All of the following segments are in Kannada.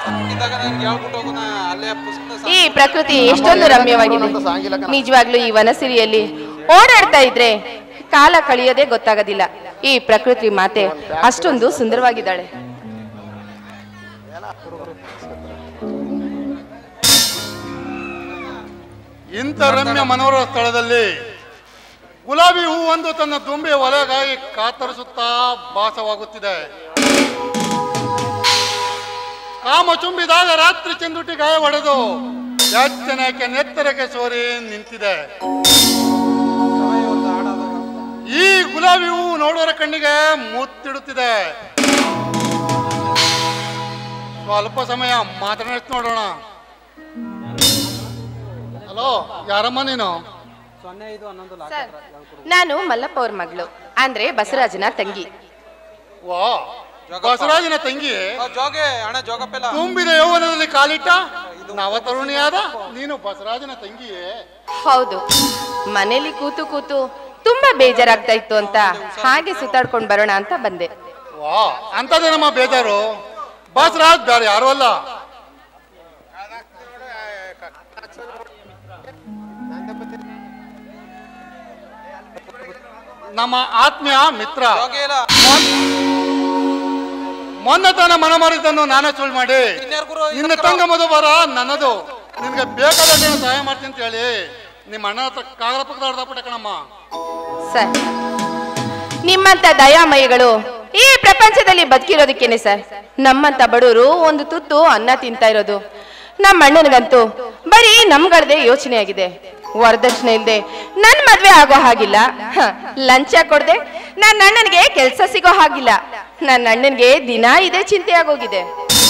ಇದ್ದಾಗ ನನ್ಗೆ ಹೇಳ್ಬಿಟ್ಟು ಹೋಗೋಣ ಅಲ್ಲೇ ಪುಸ್ತಕ ಈ ಪ್ರಕೃತಿ ಎಷ್ಟೊಂದು ರಮ್ಯವಾಗಿದೆ ನಿಜವಾಗ್ಲೂ ಈ ವನಸಿರಿಯಲ್ಲಿ ಓಡಾಡ್ತಾ ಇದ್ರೆ ಕಾಲ ಕಳೆಯೋದೇ ಗೊತ್ತಾಗೋದಿಲ್ಲ ಈ ಪ್ರಕೃತಿ ಮಾತೆ ಅಷ್ಟೊಂದು ಸುಂದರವಾಗಿದ್ದಾಳೆ ಇಂಥ ರಮ್ಯ ಮನೋಹರ ಸ್ಥಳದಲ್ಲಿ ಗುಲಾಬಿ ಹೂವೊಂದು ತನ್ನ ದುಂಬಿ ಒಲೆಗಾಗಿ ಕಾತರಿಸುತ್ತಾ ಭಾಸವಾಗುತ್ತಿದೆ ಕಾಮ ಚುಂಬಿದಾಗ ರಾತ್ರಿ ಚಂದುಟಿ ಗಾಯ ಹೊಡೆದು ಯಾಚನೆಗೆ ನೆತ್ತರಕ್ಕೆ ಸೋರಿ ನಿಂತಿದೆ ಈ ಗುಲಾಬಿ ಹೂವು ನೋಡುವರ ಕಣ್ಣಿಗೆ ಮುತ್ತಿಡುತ್ತಿದೆ ಸ್ವಲ್ಪ ಸಮಯ ಮಾತನಾಡಿಸ್ ನೋಡೋಣ ಹಲೋ ಯಾರಮ್ಮ ನೀನು ಸರ್ ನಾನು ಮಲ್ಲಪ್ಪ ಅವ್ರ ಮಗಳು ಅಂದ್ರೆ ಬಸವರಾಜನ ತಂಗಿ ವಾ ಬಸವರಾಜನ ತಂಗಿ ಆ, ಜೋಗೆ ಅಣ್ಣ ಜೋಗಪ್ಪೆಲ್ಲ ತುಂಬಿದ ಯೌವನದಲ್ಲಿ ಕಾಲಿಟ್ಟ ನವ ತರುಣಿಯಾದ ನೀನು ಬಸವರಾಜನ ತಂಗಿಯೇ ಹೌದು ಮನೇಲಿ ಕೂತು ಕೂತು ತುಂಬಾ ಬೇಜಾರಾಗ್ತಾ ಇತ್ತು ಅಂತ ಹಾಗೆ ಸುತ್ತಾಡ್ಕೊಂಡ್ ಬರೋಣ ಅಂತ ಬಂದೆ ವಾ ಅಂತದೇನಮ್ಮ ಬೇಜಾರು ಬಸವರಾಜ್ ಬೇರೆ ಯಾರು ಅಲ್ಲ ನಮ್ಮ ಆತ್ಮೀಯ ಮಿತ್ರ ಜೋಗೆ ಇಲ್ಲ ಮೊನ್ನೆ ತನ ಮನ ಮಾರಿದ್ದನ್ನು ನಾನೇ ಸುಳ್ಳು ಮಾಡಿ ಇನ್ಯಾರ್ ಗುರು ಈ ನಿನ್ನ ತಂಗ ಮಧುಬರ ನನ್ನದು ನಿನ್ಗೆ ಬೇಕಾದ ಸಹಾಯ ಮಾಡ್ತೀನಿ ಅಂತ ಹೇಳಿ ನಿಮ್ಮ ಅಣ್ಣ ಹತ್ರ ಕಾಗದ ಪಕ್ಕದ ಹೊಡೆದಾಕ್ಬಿಟ್ಟೆ ಕಣಮ್ಮ ಸರ್ ನಿಮ್ಮಂತ ದಯಾಮಯಿಗಳು ಈ ಪ್ರಪಂಚದಲ್ಲಿ ಬದುಕಿರೋದಕ್ಕೇನೆ ಸರ್ ನಮ್ಮಂತ ಬಡವರು ಒಂದು ತುತ್ತು ಅನ್ನ ತಿಂತಾ ಇರೋದು ನಮ್ಮ ಅಣ್ಣನಿಗಂತೂ ಬರೀ ನಮ್ಗಳದೇ ಯೋಚನೆ ಆಗಿದೆ ವರದಕ್ಷಿಣೆ ಇಲ್ದೆ ನನ್ ಮದ್ವೆ ಆಗೋ ಹಾಗಿಲ್ಲ ಹ, ಲಂಚ ಕೊಡ್ದೆ ನನ್ನ ಅಣ್ಣನಿಗೆ ಕೆಲ್ಸ ಸಿಗೋ ಹಾಗಿಲ್ಲ ನನ್ನ ಅಣ್ಣನಿಗೆ ದಿನ ಇದೇ ಚಿಂತೆ ಆಗೋಗಿದೆ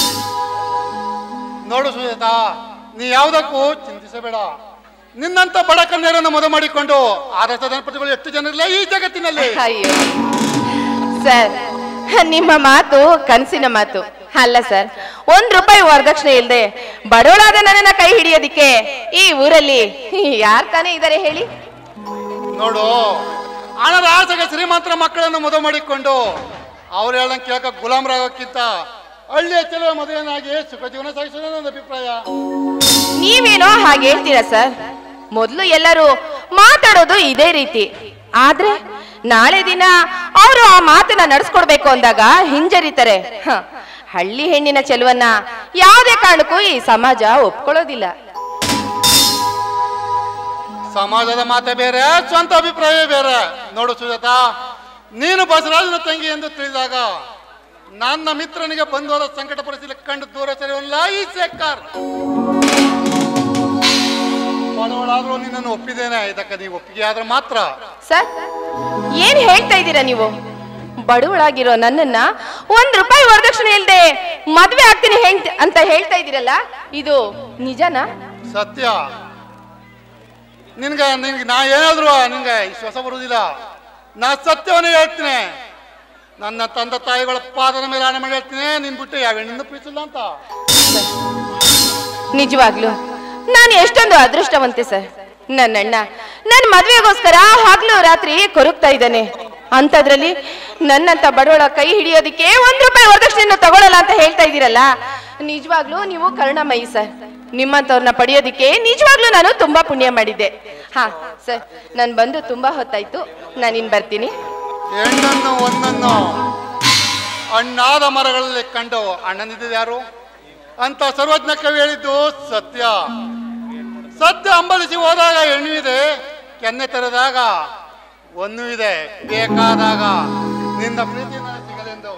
ನೋಡು ಸುಜಾತ ನೀ ಯಾವುದಕ್ಕೂ ಚಿಂತಿಸಬೇಡ ನಿನ್ನಂತ ಬಡ ಕನ್ಯರನ್ನು ಮದುವೆ ಮಾಡಿಕೊಂಡು ಆದರ್ಶ ದಂಪತಿಗಳು ಎಷ್ಟು ಜನರಿಲ್ಲ ಈ ಜಗತ್ತಿನಲ್ಲಿ ಅಯ್ಯೋ ಸರ್ ನಿಮ್ಮ ಮಾತು ಕನಸಿನ ಮಾತು ಅಲ್ಲ ಸರ್ ಒಂದ್ ರೂಪಾಯಿ ವರದಕ್ಷಿಣೆ ಇಲ್ದೆ ಬಡವಳಾದ ನನ್ನನ್ನ ಕೈ ಹಿಡಿಯೋದಿಕ್ಕೆ ಈ ಊರಲ್ಲಿ ಯಾರ್ ತಾನೇ ಇದಾರೆ ಹೇಳಿ ನೋಡು ಹಣದ ಆಸೆಗೆ ಶ್ರೀಮಂತರ ಮಕ್ಕಳನ್ನು ಮದುವೆ ಮಾಡಿಕೊಂಡು ಅವ್ರು ಹೇಳ್ದಂಗೆ ಕೇಳಕ ಗುಲಾಮರಾಗೋಕ್ಕಿಂತ ಹಳ್ಳಿಯ ಚೆಲುವ ಮದುವೆನಾಗಿ ಸುಖ ಜೀವನ ಸಾಗಿಸೋದು ನನ್ನ ಅಭಿಪ್ರಾಯ ನೀವೇನೋ ಹಾಗೆ ಹೇಳ್ತೀರಾ ಸರ್ ಮೊದ್ಲು ಎಲ್ಲರೂ ಮಾತಾಡೋದು ಇದೇ ರೀತಿ ಆದ್ರೆ ನಾಳೆ ದಿನ ಅವರು ಆ ಮಾತನ್ನ ನಡೆಸ್ಕೊಡ್ಬೇಕು ಅಂದಾಗ ಹಿಂಜರಿತಾರೆ ಹ, ಹಳ್ಳಿ ಹೆಣ್ಣಿನ ಚೆಲುವನ್ನ ಯಾವುದೇ ಕಾರಣಕ್ಕೂ ಈ ಸಮಾಜ ಒಪ್ಕೊಳ್ಳೋದಿಲ್ಲ ಸಮಾಜದ ಮಾತೆ ಬೇರೆ ಸ್ವಂತ ಅಭಿಪ್ರಾಯ ಬೇರೆ ನೋಡು ಸುಜಾತ ನೀನು ಬಸವರಾಜನ ತಂಗಿ ಎಂದು ತಿಳಿದಾಗ ನನ್ನ ಮಿತ್ರನಿಗೆ ಬಂದೋದ ಸಂಕಟ ಪರಿಸ್ಥಿತಿ ಕಂಡು ದೂರ ಸರಿಯಲ್ಲ ಈ ಶೇಖರ್ ಬಡವಳಾದ್ರೂ ನಿನ್ನನ್ನು ಒಪ್ಪಿದ್ದೇನೆ ಇದಕ್ಕೆ ನೀವು ಒಪ್ಪಿಗೆ ಆದ್ರೆ ಮಾತ್ರ ಸರ್ ಏನ್ ಹೇಳ್ತಾ ಇದ್ದೀರಾ ನೀವು ಬಡವಳಾಗಿರೋ ನನ್ನನ್ನ ಒಂದ್ ರೂಪಾಯಿ ವರದಕ್ಷಿಣೆ ಇಲ್ದೆ ಮದ್ವೆ ಆಗ್ತೀನಿ ಹೇಳ್ತ- ಅಂತ ಹೇಳ್ತಾ ಇದ್ದೀರಲ್ಲ ಇದು ನಿಜನಾ ಸತ್ಯ ನಿನ್ಗೆ ನಿನ್ಗೆ ನಾ ಏನಾದ್ರು ನಿನ್ಗೆ ವಿಶ್ವಾಸ ಬರುವುದಿಲ್ಲ ನಾ ಸತ್ಯವನ್ನೇ ಹೇಳ್ತೀನಿ ನನ್ನ ತಂದೆ ತಾಯಿಗಳ ಪಾದದ ಮೇಲೆ ಹಣ ಮಾಡಿ ಹೇಳ್ತೀನಿ ನಿನ್ ಬಿಟ್ಟು ಯಾವ ಹೆಣ್ಣಿಂದ ಪ್ರೀತಿಸಿಲ್ಲ ಅಂತ ನಿಜವಾಗ್ಲು ನಾನು ಎಷ್ಟೊಂದು ಅದೃಷ್ಟವಂತೆ ಸರ್ ನನ್ನಣ್ಣ ನನ್ನ ಮದ್ವೆಗೋಸ್ಕರ ಹಗ್ಲು ರಾತ್ರಿ ಕೊರಗ್ತಾ ಇದ್ದಾನೆ ಅಂತದ್ರಲ್ಲಿ ನನ್ನಂತ ಬಡವಳ ಕೈ ಹಿಡಿಯೋದಿಕ್ಕೆ ಒಂದ್ ರೂಪಾಯಿ ವರದಕ್ಷಿಣೆಯನ್ನು ತಗೊಳ್ಳಲ್ಲ ಅಂತ ಹೇಳ್ತಾ ಇದ್ದೀರಲ್ಲ ನಿಜವಾಗ್ಲೂ ನೀವು ಕರುಣಮಯಿ ಸರ್ ನಿಮ್ಮಂತವ್ರನ್ನ ಪಡೆಯೋದಿಕ್ಕೆ ನಿಜವಾಗ್ಲೂ ನಾನು ತುಂಬಾ ಪುಣ್ಯ ಮಾಡಿದ್ದೆ ಹಾ ಸರ್ ನಾನು ಬಂದು ತುಂಬಾ ಹೊತ್ತಾಯ್ತು ನಾನಿನ್ ಬರ್ತೀನಿ ಹೆಣ್ಣನ್ನು ಒಂದನ್ನು ಹಣ್ಣಾದ ಮರಗಳಲ್ಲಿ ಕಂಡು ಅಣ್ಣನಿದ್ದು ಯಾರು ಅಂತ ಸರ್ವಜ್ಞ ಕವಿ ಹೇಳಿದ್ದು ಸತ್ಯ ಸತ್ಯ ಅಂಬಲಿಸಿ ಹೋದಾಗ ಹೆಣ್ಣು ಇದೆ ಕೆನ್ನೆ ತೆರೆದಾಗ ಒಂದು ಇದೆ ಬೇಕಾದಾಗ ನಿನ್ನ ಪ್ರೀತಿ ನನಗೆ ಸಿಗಲೆಂದು